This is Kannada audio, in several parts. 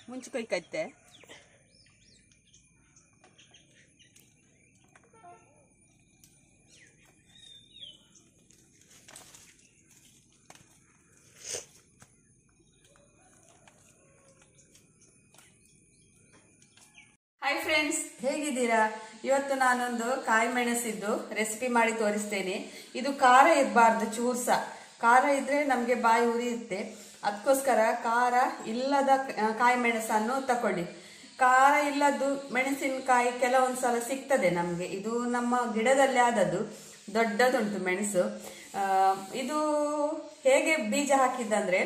ಮುಂಚೆ ಕೊಯ್ಕೈತೆ ಹಾಯ್ ಫ್ರೆಂಡ್ಸ್ ಹೇಗಿದ್ದೀರಾ ಇವತ್ತು ನಾನೊಂದು ಕಾಯಿ ಮೆಣಸಿದ್ದು ರೆಸಿಪಿ ಮಾಡಿ ತೋರಿಸ್ತೇನೆ ಇದು ಖಾರ ಇರಬಾರ್ದು ಚೂರ್ಸ ಖಾರ ಇದ್ರೆ ನಮಗೆ ಬಾಯಿ ಉರಿಯುತ್ತೆ ಅದಕ್ಕೋಸ್ಕರ ಖಾರ ಇಲ್ಲದ ಆ, ಕಾಯಿ ಮೆಣಸನ್ನು ತಕೊಳ್ಳಿ ಖಾರ ಇಲ್ಲದ್ದು ಮೆಣಸಿನಕಾಯಿ ಕೆಲವೊಂದು ಸಲ ಸಿಗ್ತದೆ ನಮಗೆ ಇದು ನಮ್ಮ ಗಿಡದಲ್ಲಿ ಆದದ್ದು ದೊಡ್ಡದುಂಟು ಮೆಣಸು ಆ, ಇದು ಹೇಗೆ ಬೀಜ ಹಾಕಿದ್ದಂದ್ರೆ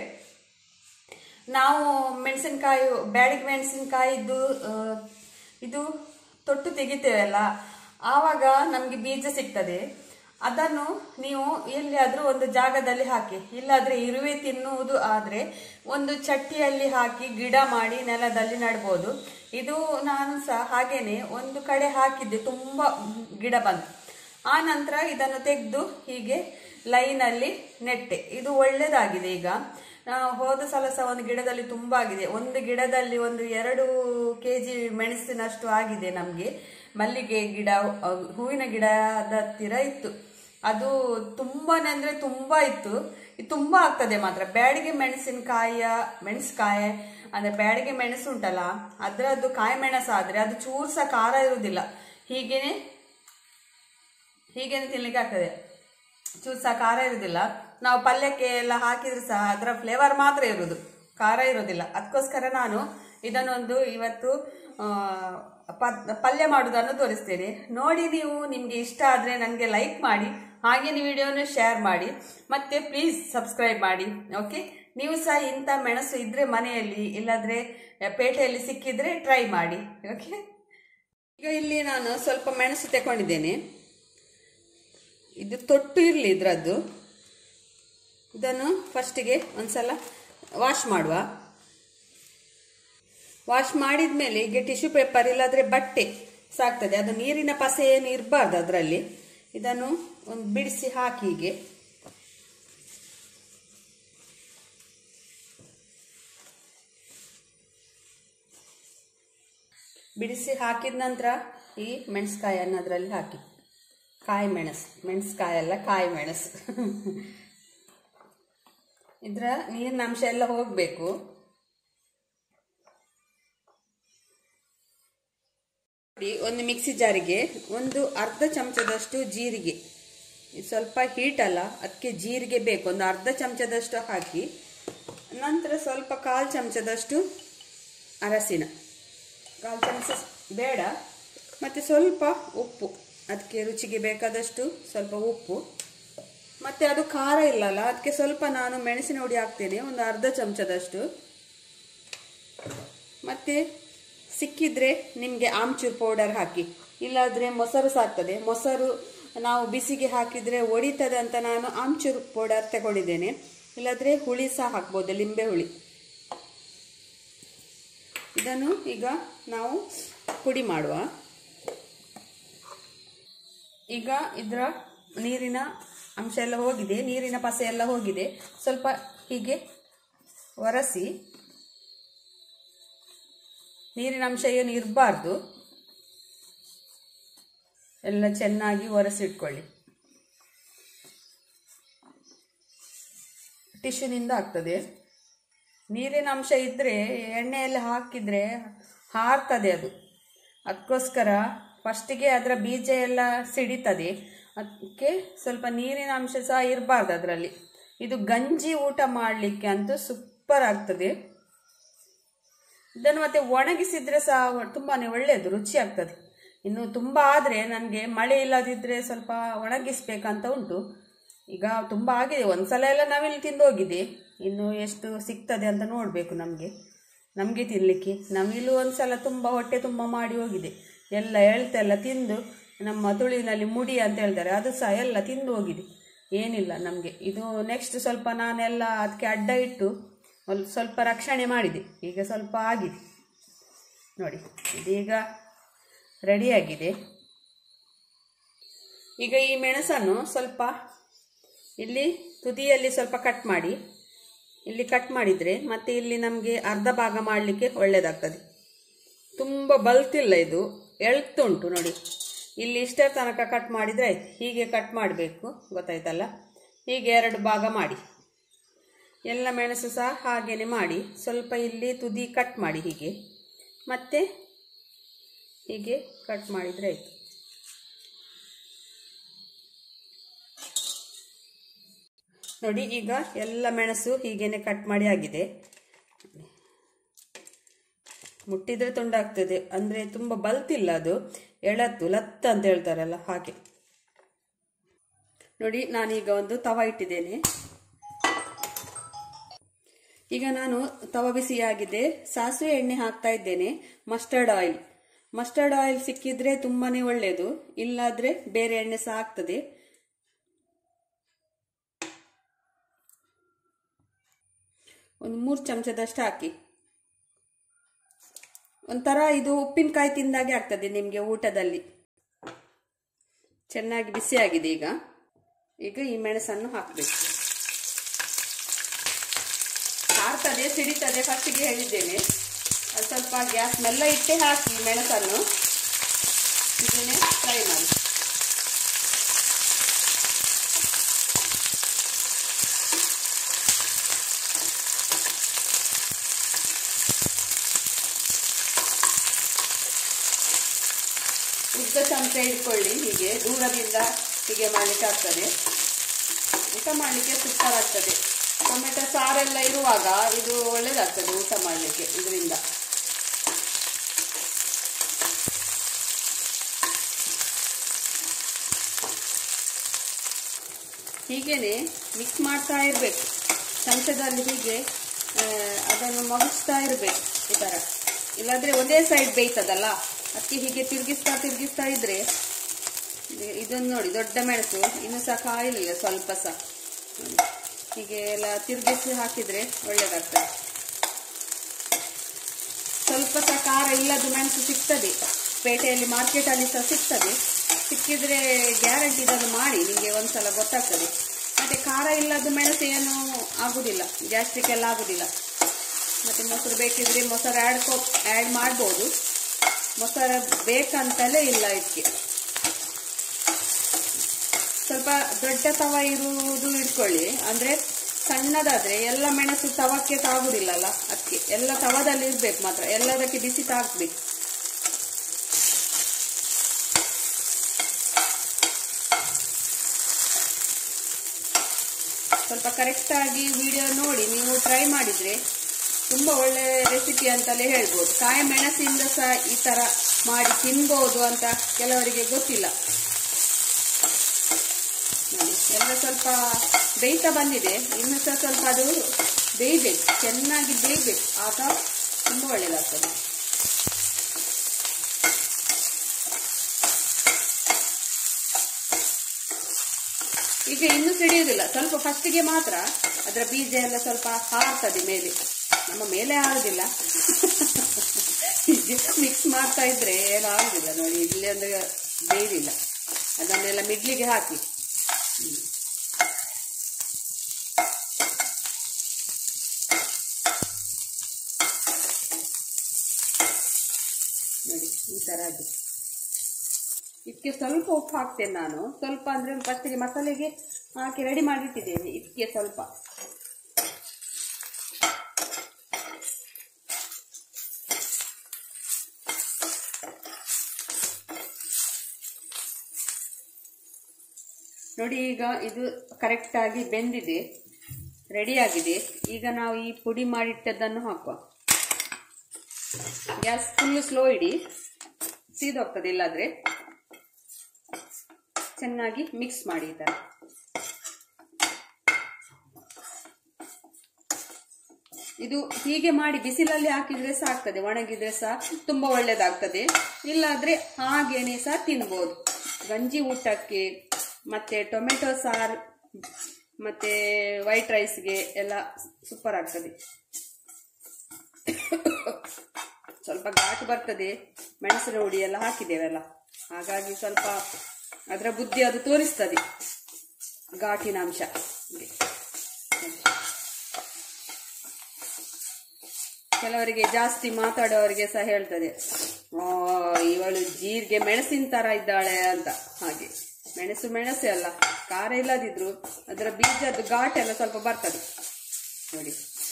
ನಾವು ಮೆಣಸಿನಕಾಯಿ ಬ್ಯಾಡಿಗೆ ಮೆಣಸಿನಕಾಯಿದ್ದು ಇದು ತೊಟ್ಟು ತೆಗಿತೇವಲ್ಲ ಆವಾಗ ನಮಗೆ ಬೀಜ ಸಿಗ್ತದೆ ಅದನ್ನು ನೀವು ಎಲ್ಲಿಯಾದ್ರೂ ಒಂದು ಜಾಗದಲ್ಲಿ ಹಾಕಿ ಇಲ್ಲಾದ್ರೆ ಇರುವೆ ತಿನ್ನುವುದು ಆದ್ರೆ ಒಂದು ಚಟ್ಟಿಯಲ್ಲಿ ಹಾಕಿ ಗಿಡ ಮಾಡಿ ನೆಲದಲ್ಲಿ ನಡ್ಬೋದು ಇದು ನಾನು ಸಹ ಹಾಗೇನೆ ಒಂದು ಕಡೆ ಹಾಕಿದ್ದೆ ತುಂಬಾ ಗಿಡ ಬಂತು ಆ ನಂತರ ಇದನ್ನು ತೆಗೆದು ಹೀಗೆ ಲೈನಲ್ಲಿ ನೆಟ್ಟೆ ಇದು ಒಳ್ಳೇದಾಗಿದೆ ಈಗ ಆ, ಹೋದ ಸಲ ಸಹ ಒಂದು ಗಿಡದಲ್ಲಿ ತುಂಬಾ ಆಗಿದೆ ಒಂದು ಗಿಡದಲ್ಲಿ ಒಂದು ಎರಡು ಕೆ ಜಿ ಮೆಣಸಿನಷ್ಟು ಆಗಿದೆ ನಮಗೆ ಮಲ್ಲಿಗೆ ಗಿಡ ಆ, ಹೂವಿನ ಗಿಡದ ಹತ್ತಿರ ಇತ್ತು ಅದು ತುಂಬಾನೇ ಅಂದ್ರೆ ತುಂಬಾ ಇತ್ತು ಇದು ತುಂಬಾ ಆಗ್ತದೆ ಮಾತ್ರ ಬ್ಯಾಡಿಗೆ ಮೆಣಸಿನಕಾಯಿಯ ಮೆಣಸ್ಕಾಯಿ ಅಂದ್ರೆ ಬ್ಯಾಡಿಗೆ ಮೆಣಸು ಉಂಟಲ್ಲ ಅದರದ್ದು ಕಾಯಿ ಮೆಣಸು ಆದ್ರೆ ಅದು ಚೂರು ಸಹ ಖಾರ ಇರುವುದಿಲ್ಲ ಹೀಗೇನೆ ಹೀಗೇನೆ ತಿನ್ಲಿಕ್ಕೆ ಆಗ್ತದೆ ಚೂರು ಸಹ ಖಾರ ಇರುವುದಿಲ್ಲ ನಾವು ಪಲ್ಯಕ್ಕೆ ಎಲ್ಲ ಹಾಕಿದ್ರೆ ಸಹ ಅದರ ಫ್ಲೇವರ್ ಮಾತ್ರ ಇರುವುದು ಖಾರ ಇರೋದಿಲ್ಲ ಅದಕ್ಕೋಸ್ಕರ ನಾನು ಇದನ್ನೊಂದು ಇವತ್ತು ಆ, ಪ- ಪಲ್ಯ ಮಾಡುವುದನ್ನು ತೋರಿಸ್ತೇನೆ ನೋಡಿ ನೀವು ನಿಮಗೆ ಇಷ್ಟ ಆದರೆ ನನಗೆ ಲೈಕ್ ಮಾಡಿ ಹಾಗೆ ನೀವು ವಿಡಿಯೋನ ಶೇರ್ ಮಾಡಿ ಮತ್ತೆ ಪ್ಲೀಸ್ ಸಬ್ಸ್ಕ್ರೈಬ್ ಮಾಡಿ ಓಕೆ ನೀವು ಸಹ ಇಂಥ ಮೆಣಸು ಇದ್ರೆ ಮನೆಯಲ್ಲಿ ಇಲ್ಲಾದ್ರೆ ಪೇಟೆಯಲ್ಲಿ ಸಿಕ್ಕಿದ್ರೆ ಟ್ರೈ ಮಾಡಿ ಓಕೆ ಈಗ ಇಲ್ಲಿ ನಾನು ಸ್ವಲ್ಪ ಮೆಣಸು ತಗೊಂಡಿದ್ದೇನೆ ಇದು ತೊಟ್ಟು ಇರಲಿ ಇದರದ್ದು ಇದನ್ನು ಫಸ್ಟಿಗೆ ಒಂದ್ಸಲ ವಾಶ್ ಮಾಡುವ ವಾಶ್ ಮಾಡಿದ ಮೇಲೆ ಈಗ ಟಿಶ್ಯೂ ಪೇಪರ್ ಇಲ್ಲಾದ್ರೆ ಬಟ್ಟೆ ಸಾಕ್ತದೆ ಅದು ನೀರಿನ ಪಸೆ ಏನು ಇರಬಾರ್ದು ಅದರಲ್ಲಿ ಇದನ್ನು ಒಂದು ಬಿಡಿಸಿ ಹಾಕಿ ಹೀಗೆ ಬಿಡಿಸಿ ಹಾಕಿದ ನಂತರ ಈ ಮೆಣಸ್ಕಾಯನ್ನು ಅದರಲ್ಲಿ ಹಾಕಿ ಕಾಯಿ ಮೆಣಸು ಮೆಣಸ್ಕಾಯಿ ಅಲ್ಲ ಕಾಯಿ ಮೆಣಸು ಇದರ ನೀರಿನ ಅಂಶ ಎಲ್ಲ ಹೋಗಬೇಕು ಒಂದು ಮಿಕ್ಸಿ ಜಾರಿಗೆ ಒಂದು ಅರ್ಧ ಚಮಚದಷ್ಟು ಜೀರಿಗೆ ಇದು ಸ್ವಲ್ಪ ಹೀಟ್ ಅಲ್ಲ ಅದಕ್ಕೆ ಜೀರಿಗೆ ಬೇಕು ಒಂದು ಅರ್ಧ ಚಮಚದಷ್ಟು ಹಾಕಿ ನಂತರ ಸ್ವಲ್ಪ ಕಾಲು ಚಮಚದಷ್ಟು ಅರಸಿನ ಕಾಲು ಚಮಚ ಬೇಡ ಮತ್ತು ಸ್ವಲ್ಪ ಉಪ್ಪು ಅದಕ್ಕೆ ರುಚಿಗೆ ಬೇಕಾದಷ್ಟು ಸ್ವಲ್ಪ ಉಪ್ಪು ಮತ್ತು ಅದು ಖಾರ ಇಲ್ಲಲ್ಲ ಅದಕ್ಕೆ ಸ್ವಲ್ಪ ನಾನು ಮೆಣಸಿನ ಹುಡಿ ಹಾಕ್ತೇನೆ ಒಂದು ಅರ್ಧ ಚಮಚದಷ್ಟು ಮತ್ತು ಸಿಕ್ಕಿದ್ರೆ ನಿಮಗೆ ಆಮ್ಚೂರ್ ಪೌಡರ್ ಹಾಕಿ ಇಲ್ಲಾದರೆ ಮೊಸರು ಸಾಕ್ತದೆ ಮೊಸರು ನಾವು ಬಿಸಿಗೆ ಹಾಕಿದರೆ ಒಡಿತದೆ ಅಂತ ನಾನು ಆಮ್ಚೂರ್ ಪೌಡರ್ ತಗೊಂಡಿದ್ದೇನೆ ಇಲ್ಲಾದರೆ ಹುಳಿ ಸಹ ಹಾಕ್ಬೋದು ಲಿಂಬೆ ಹುಳಿ ಇದನ್ನು ಈಗ ನಾವು ಪುಡಿ ಮಾಡುವ ಈಗ ಇದರ ನೀರಿನ ಅಂಶ ಎಲ್ಲ ಹೋಗಿದೆ ನೀರಿನ ಪಸೆ ಎಲ್ಲ ಹೋಗಿದೆ ಸ್ವಲ್ಪ ಹೀಗೆ ಒರೆಸಿ ನೀರಿನ ಅಂಶ ಏನು ಇರಬಾರ್ದು ಎಲ್ಲ ಚೆನ್ನಾಗಿ ಒರೆಸಿಟ್ಕೊಳ್ಳಿ ಟಿಶ್ಯೂನಿಂದ ಆಗ್ತದೆ ನೀರಿನ ಅಂಶ ಇದ್ದರೆ ಎಣ್ಣೆಯಲ್ಲಿ ಹಾಕಿದರೆ ಹಾರ್ತದೆ ಅದು ಅದಕ್ಕೋಸ್ಕರ ಫಸ್ಟಿಗೆ ಅದರ ಬೀಜ ಎಲ್ಲ ಸಿಡಿತದೆ ಅದಕ್ಕೆ ಸ್ವಲ್ಪ ನೀರಿನ ಅಂಶ ಸಹ ಇರಬಾರ್ದು ಅದರಲ್ಲಿ ಇದು ಗಂಜಿ ಊಟ ಮಾಡಲಿಕ್ಕೆ ಅಂತೂ ಸೂಪರ್ ಆಗ್ತದೆ ಇದನ್ನು ಮತ್ತೆ ಒಣಗಿಸಿದ್ರೆ ಸಹ ತುಂಬಾನೇ ಒಳ್ಳೆಯದು ರುಚಿ ಆಗ್ತದೆ ಇನ್ನು ತುಂಬ ಆದರೆ ನನಗೆ ಮಳೆ ಇಲ್ಲದಿದ್ದರೆ ಸ್ವಲ್ಪ ಒಣಗಿಸ್ಬೇಕಂತ ಉಂಟು ಈಗ ತುಂಬ ಆಗಿದೆ ಒಂದ್ಸಲ ಎಲ್ಲ ನಾವಿಲ್ಲಿ ತಿಂದು ಹೋಗಿದೆ ಇನ್ನು ಎಷ್ಟು ಸಿಗ್ತದೆ ಅಂತ ನೋಡಬೇಕು ನಮಗೆ ನಮಗೆ ತಿನ್ನಲಿಕ್ಕೆ ನಾವಿಲ್ಲೂ ಒಂದ್ಸಲ ತುಂಬ ಹೊಟ್ಟೆ ತುಂಬ ಮಾಡಿ ಹೋಗಿದೆ ಎಲ್ಲ ಎಳ್ತೆಲ್ಲ ತಿಂದು ನಮ್ಮ ತುಳಿನಲ್ಲಿ ಮುಡಿ ಅಂತ ಹೇಳ್ತಾರೆ ಅದು ಸಹ ಎಲ್ಲ ತಿಂದು ಹೋಗಿದೆ ಏನಿಲ್ಲ ನಮಗೆ ಇದು ನೆಕ್ಸ್ಟ್ ಸ್ವಲ್ಪ ನಾನೆಲ್ಲ ಅದಕ್ಕೆ ಅಡ್ಡ ಇಟ್ಟು ಒಂದು ಸ್ವಲ್ಪ ರಕ್ಷಣೆ ಮಾಡಿದೆ ಈಗ ಸ್ವಲ್ಪ ಆಗಿದೆ ನೋಡಿ ಇದೀಗ ರೆಡಿಯಾಗಿದೆ ಈಗ ಈ ಮೆಣಸನ್ನು ಸ್ವಲ್ಪ ಇಲ್ಲಿ ತುದಿಯಲ್ಲಿ ಸ್ವಲ್ಪ ಕಟ್ ಮಾಡಿ ಇಲ್ಲಿ ಕಟ್ ಮಾಡಿದರೆ ಮತ್ತೆ ಇಲ್ಲಿ ನಮಗೆ ಅರ್ಧ ಭಾಗ ಮಾಡಲಿಕ್ಕೆ ಒಳ್ಳೆಯದಾಗ್ತದೆ ತುಂಬ ಬಲ್ತಿಲ್ಲ ಇದು ಎಳ್ತುಂಟು ನೋಡಿ ಇಲ್ಲಿ ಇಷ್ಟೇ ತನಕ ಕಟ್ ಮಾಡಿದರೆ ಆಯ್ತು ಹೀಗೆ ಕಟ್ ಮಾಡಬೇಕು ಗೊತ್ತಾಯ್ತಲ್ಲ ಹೀಗೆ ಎರಡು ಭಾಗ ಮಾಡಿ ಎಲ್ಲ ಮೆಣಸು ಸಹ ಹಾಗೇನೆ ಮಾಡಿ ಸ್ವಲ್ಪ ಇಲ್ಲಿ ತುದಿ ಕಟ್ ಮಾಡಿ ಹೀಗೆ ಮತ್ತೆ ಹೀಗೆ ಕಟ್ ಮಾಡಿದರೆ ಆಯಿತು ನೋಡಿ ಈಗ ಎಲ್ಲ ಮೆಣಸು ಹೀಗೇನೆ ಕಟ್ ಮಾಡಿ ಆಗಿದೆ ಮುಟ್ಟಿದ್ರೆ ತುಂಡಾಗ್ತದೆ ಅಂದರೆ ತುಂಬ ಬಲ್ತಿಲ್ಲ ಅದು ಎಳತ್ತು ಲತ್ತ ಅಂತ ಹೇಳ್ತಾರಲ್ಲ ಹಾಗೆ ನೋಡಿ ನಾನೀಗ ಒಂದು ತವ ಇಟ್ಟಿದ್ದೇನೆ ಈಗ ನಾನು ತವ ಬಿಸಿಯಾಗಿದೆ ಸಾಸಿವೆ ಎಣ್ಣೆ ಹಾಕ್ತಾ ಇದ್ದೇನೆ ಮಸ್ಟರ್ಡ್ ಆಯಿಲ್ ಮಸ್ಟರ್ಡ್ ಆಯಿಲ್ ಸಿಕ್ಕಿದ್ರೆ ತುಂಬಾನೇ ಒಳ್ಳೆಯದು ಇಲ್ಲಾದ್ರೆ ಬೇರೆ ಎಣ್ಣೆ ಸಹ ಆಗ್ತದೆ ಒಂದು ಮೂರು ಚಮಚದಷ್ಟು ಹಾಕಿ ಒಂಥರ ಇದು ಉಪ್ಪಿನಕಾಯಿ ತಿಂದಾಗೆ ಆಗ್ತದೆ ನಿಮಗೆ ಊಟದಲ್ಲಿ ಚೆನ್ನಾಗಿ ಬಿಸಿಯಾಗಿದೆ ಈಗ ಈಗ ಈ ಮೆಣಸನ್ನು ಹಾಕಬೇಕು ಹಾರ್ತದೆ ಸಿಡಿತದೆ ಫಸ್ಟಿಗೆ ಹೇಳಿದ್ದೇನೆ ಅದು ಸ್ವಲ್ಪ ಗ್ಯಾಸ್ ಮೆಲ್ಲ ಇಟ್ಟೆ ಹಾಕಿ ಮೆಣಸನ್ನು ಇದನ್ನೇ ಫ್ರೈ ಮಾಡಿ ಉದ್ದ ಚಮಚ ಇಟ್ಕೊಳ್ಳಿ ಹೀಗೆ ದೂರದಿಂದ ಹೀಗೆ ಮಾಡಲಿಕ್ಕೆ ಆಗ್ತದೆ ಊಟ ಮಾಡಲಿಕ್ಕೆ ಸೂಪರ್ ಆಗ್ತದೆ ಟೊಮೆಟೊ ಸಾರೆಲ್ಲ ಇರುವಾಗ ಇದು ಒಳ್ಳೇದಾಗ್ತದೆ ಊಟ ಮಾಡಲಿಕ್ಕೆ ಇದರಿಂದ ಹೀಗೇನೆ ಮಿಕ್ಸ್ ಮಾಡ್ತಾ ಇರಬೇಕು ಚಮಚದಲ್ಲಿ ಹೀಗೆ ಆ, ಅದನ್ನು ಮಗುಚ್ತಾ ಇರಬೇಕು ಈ ಥರ ಇಲ್ಲಾಂದ್ರೆ ಒಂದೇ ಸೈಡ್ ಬೇಯ್ತದಲ್ಲ ಅದಕ್ಕೆ ಹೀಗೆ ತಿರುಗಿಸ್ತಾ ತಿರುಗಿಸ್ತಾ ಇದ್ರೆ ಇದು- ಇದನ್ನು ನೋಡಿ ದೊಡ್ಡ ಮೆಣಸು ಇನ್ನೂ ಸಹ ಕಾಯಲಿಲ್ಲ ಸ್ವಲ್ಪ ಸಹ ನೋಡಿ. ಹೀಗೆ ಎಲ್ಲ ತಿರುಗಿಸಿ ಹಾಕಿದ್ರೆ ಒಳ್ಳೇದಾಗ್ತದೆ ಸ್ವಲ್ಪ ಸಹ ಖಾರ ಇಲ್ಲದ ಮೆಣಸು ಸಿಗ್ತದೆ ಪೇಟೆಯಲ್ಲಿ ಮಾರ್ಕೆಟಲ್ಲಿ ಸಹ ಸಿಗ್ತದೆ ಸಿಕ್ಕಿದ್ರೆ ಗ್ಯಾರಂಟಿ ಇದನ್ನು ಮಾಡಿ ನಿಮಗೆ ಒಂದ್ಸಲ ಗೊತ್ತಾಗ್ತದೆ ಮತ್ತೆ ಖಾರ ಇಲ್ಲದ ಮೆಣಸು ಏನು ಆಗುದಿಲ್ಲ ಗ್ಯಾಸ್ಟ್ರಿಕ್ ಎಲ್ಲ ಆಗುದಿಲ್ಲ ಮತ್ತೆ ಮೊಸರು ಬೇಕಿದ್ರೆ ಮೊಸರು ಆ್ಯಡ್ ಕೊ ಆ್ಯಡ್ ಮಾಡ್ಬೋದು ಮೊಸರು ಬೇಕಂತಲೇ ಇಲ್ಲ ಇದಕ್ಕೆ ಸ್ವಲ್ಪ ದೊಡ್ಡ ತವ ಇರುವುದು ಇಟ್ಕೊಳ್ಳಿ ಅಂದ್ರೆ ಸಣ್ಣದಾದ್ರೆ ಎಲ್ಲ ಮೆಣಸು ತವಕ್ಕೆ ತಾಗುದಿಲ್ಲಲ್ಲ ಅದಕ್ಕೆ ಎಲ್ಲ ತವದಲ್ಲಿ ಇರ್ಬೇಕು ಮಾತ್ರ ಎಲ್ಲದಕ್ಕೆ ಬಿಸಿ ತಾಗ್ಬೇಕು ಸ್ವಲ್ಪ ಕರೆಕ್ಟ್ ಆಗಿ ವಿಡಿಯೋ ನೋಡಿ ನೀವು ಟ್ರೈ ಮಾಡಿದ್ರೆ ತುಂಬಾ ಒಳ್ಳೆ ರೆಸಿಪಿ ಅಂತಲೇ ಹೇಳ್ಬೋದು ಕಾಯಿ ಮೆಣಸಿಂದ ಸಹ ಈ ತರ ಮಾಡಿ ತಿನ್ಬೋದು ಅಂತ ಕೆಲವರಿಗೆ ಗೊತ್ತಿಲ್ಲ ನೋಡಿ ಎಲ್ಲ ಸ್ವಲ್ಪ ಬೇಯ್ತಾ ಬಂದಿದೆ ಇನ್ನು ಸಹ ಸ್ವಲ್ಪ ಅದು ಬೇಯ್ಬೇಕು ಚೆನ್ನಾಗಿ ಬೇಯ್ಬೇಕು ಆಗ ತುಂಬ ಒಳ್ಳೆಯದಾಗ್ತದೆ ಈಗ ಇನ್ನೂ ಸಿಡಿಯುವುದಿಲ್ಲ ಸ್ವಲ್ಪ ಫಸ್ಟಿಗೆ ಮಾತ್ರ ಅದರ ಬೀಜ ಎಲ್ಲ ಸ್ವಲ್ಪ ಹಾರ್ತದೆ ಮೇಲೆ ನಮ್ಮ ಮೇಲೆ ಹಾರುದಿಲ್ಲ ಮಿಕ್ಸ್ ಮಾಡ್ತಾ ಇದ್ರೆ ಏನು ಆಗುದಿಲ್ಲ ನೋಡಿ ಇಲ್ಲಿ ಅಂದ್ರೆ ಬೇಯ್ದಿಲ್ಲ ಅದನ್ನೆಲ್ಲ ಮಿಡ್ಲಿಗೆ ಹಾಕಿ ನೋಡಿ ಈ ತರ ಆಗಿದೆ ಇದಕ್ಕೆ ಸ್ವಲ್ಪ ಉಪ್ಪು ಹಾಕ್ತೇನೆ ನಾನು ಸ್ವಲ್ಪ ಅಂದ್ರೆ ಫಸ್ಟಿಗೆ ಮಸಾಲೆಗೆ ಹಾಕಿ ರೆಡಿ ಮಾಡಿಟ್ಟಿದ್ದೇನೆ ಇದಕ್ಕೆ ಸ್ವಲ್ಪ ನೋಡಿ ಈಗ ಇದು ಕರೆಕ್ಟ್ ಆಗಿ ಬೆಂದಿದೆ ರೆಡಿ ಆಗಿದೆ ಈಗ ನಾವು ಈ ಪುಡಿ ಮಾಡಿಟ್ಟದ್ದನ್ನು ಹಾಕುವ ಗ್ಯಾಸ್ ಫುಲ್ ಸ್ಲೋ ಇಡಿ ಸೀದೋಗ್ತದೆ ಇಲ್ಲಾದ್ರೆ ಚೆನ್ನಾಗಿ ಮಿಕ್ಸ್ ಮಾಡಿ ಈ ಥರ ಇದು ಹೀಗೆ ಮಾಡಿ ಬಿಸಿಲಲ್ಲಿ ಹಾಕಿದ್ರೆ ಸಾಕ್ತದೆ ಒಣಗಿದ್ರೆ ಸಹ ತುಂಬಾ ಒಳ್ಳೇದಾಗ್ತದೆ ಇಲ್ಲಾದ್ರೆ ಹಾಗೇನೆ ಸಹ ತಿನ್ಬೋದು ಗಂಜಿ ಊಟಕ್ಕೆ ಮತ್ತೆ ಟೊಮೆಟೊ ಸಾರು ಮತ್ತೆ ವೈಟ್ ರೈಸ್ಗೆ ಎಲ್ಲ ಸೂಪರ್ ಆಗ್ತದೆ ಸ್ವಲ್ಪ ಘಾಟು ಬರ್ತದೆ ಮೆಣಸಿನ ಹುಡಿ ಎಲ್ಲ ಹಾಕಿದ್ದೇವಲ್ಲ ಹಾಗಾಗಿ ಸ್ವಲ್ಪ ಅದರ ಬುದ್ಧಿ ಅದು ತೋರಿಸ್ತದೆ ಘಾಟಿನ ಅಂಶ ಕೆಲವರಿಗೆ ಜಾಸ್ತಿ ಮಾತಾಡೋವರಿಗೆ ಸಹ ಹೇಳ್ತದೆ "ಆ, ಇವಳು ಜೀರಿಗೆ ಮೆಣಸಿನ ತರ ಇದ್ದಾಳೆ ಅಂತ ಹಾಗೆ ಮೆಣಸು ಮೆಣಸೆ ಅಲ್ಲ ಖಾರ ಇಲ್ಲದಿದ್ರು ಅದರ ಬೀಜದ ಘಾಟ್ ಎಲ್ಲ ಸ್ವಲ್ಪ ಬರ್ತದೆ ನೋಡಿ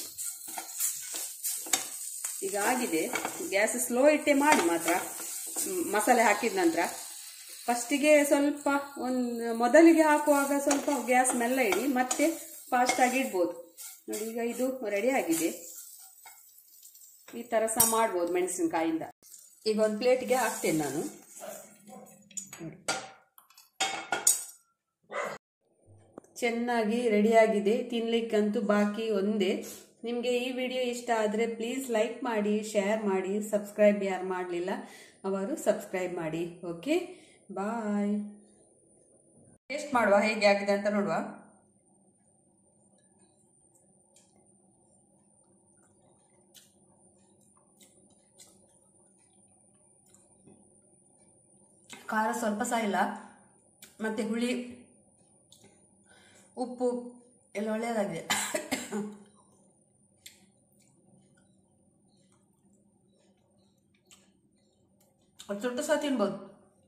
ಈಗ ಆಗಿದೆ ಗ್ಯಾಸ್ ಸ್ಲೋ ಇಟ್ಟೆ ಮಾಡಿ ಮಾತ್ರ ಮ್, ಮಸಾಲೆ ಹಾಕಿದ ನಂತರ ಫಸ್ಟಿಗೆ ಸ್ವಲ್ಪ ಒಂದು ಮೊದಲಿಗೆ ಹಾಕುವಾಗ ಸ್ವಲ್ಪ ಗ್ಯಾಸ್ ಮೆಲ್ಲ ಇಡಿ ಮತ್ತೆ ಫಾಸ್ಟಾಗಿ ಇಡ್ಬೋದು ನೋಡಿ ಈಗ ಇದು ರೆಡಿ ಆಗಿದೆ ಈ ಥರ ಸಹ ಮಾಡ್ಬೋದು ಮೆಣಸಿನಕಾಯಿಂದ ಈಗ ಒಂದು ಪ್ಲೇಟ್ಗೆ ಹಾಕ್ತೇನೆ ನಾನು ನೋಡಿ. ಚೆನ್ನಾಗಿ ರೆಡಿಯಾಗಿದೆ ತಿನ್ಲಿಕ್ಕಂತೂ ಬಾಕಿ ಒಂದೇ ನಿಮಗೆ ಈ ವಿಡಿಯೋ ಇಷ್ಟ ಆದರೆ ಪ್ಲೀಸ್ ಲೈಕ್ ಮಾಡಿ ಶೇರ್ ಮಾಡಿ ಸಬ್ಸ್ಕ್ರೈಬ್ ಯಾರು ಮಾಡಲಿಲ್ಲ ಅವರು ಸಬ್ಸ್ಕ್ರೈಬ್ ಮಾಡಿ ಓಕೆ ಬಾಯ್ ಟೇಸ್ಟ್ ಮಾಡುವ ಹೇಗೆ ಆಗಿದೆ ಅಂತ ನೋಡುವ ಖಾರ ಸ್ವಲ್ಪ ಸಹ ಇಲ್ಲ ಮತ್ತೆ ಹುಳಿ ಉಪ್ಪು ಎಲ್ಲ ಒಳ್ಳೆಯದಾಗಿದೆ ಅದು ಸುಟ್ಟು ಸಹ ತಿನ್ಬೋದು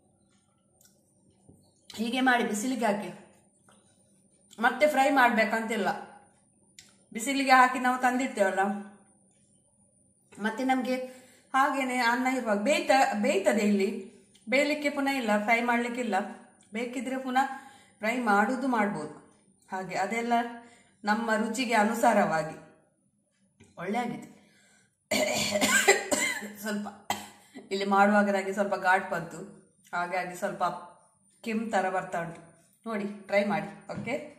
ಹೀಗೆ ಮಾಡಿ ಬಿಸಿಲಿಗೆ ಹಾಕಿ ಮತ್ತೆ ಫ್ರೈ ಮಾಡ್ಬೇಕಂತಿಲ್ಲ ಬಿಸಿಲಿಗೆ ಹಾಕಿ ನಾವು ತಂದಿರ್ತೇವಲ್ಲ ಮತ್ತೆ ನಮಗೆ ಹಾಗೇನೆ ಅನ್ನ ಇರುವಾಗ ಬೇಯ್ತ ಬೇಯ್ತದೆ ಇಲ್ಲಿ ಬೇಯಲಿಕ್ಕೆ ಪುನಃ ಇಲ್ಲ ಫ್ರೈ ಮಾಡಲಿಕ್ಕಿಲ್ಲ ಬೇಕಿದ್ರೆ ಪುನಃ ಫ್ರೈ ಮಾಡುವುದು ಮಾಡ್ಬೋದು ಹಾಗೆ ಅದೆಲ್ಲ ನಮ್ಮ ರುಚಿಗೆ ಅನುಸಾರವಾಗಿ ಒಳ್ಳೆ ಆಗಿದೆ ಸ್ವಲ್ಪ ಇಲ್ಲಿ ಮಾಡುವಾಗ ನನಗೆ ಸ್ವಲ್ಪ ಘಾಟ್ ಬಂತು ಹಾಗಾಗಿ ಸ್ವಲ್ಪ ಕೆಮ್ಮು ಥರ ಬರ್ತಾ ಉಂಟು ನೋಡಿ ಟ್ರೈ ಮಾಡಿ ಓಕೆ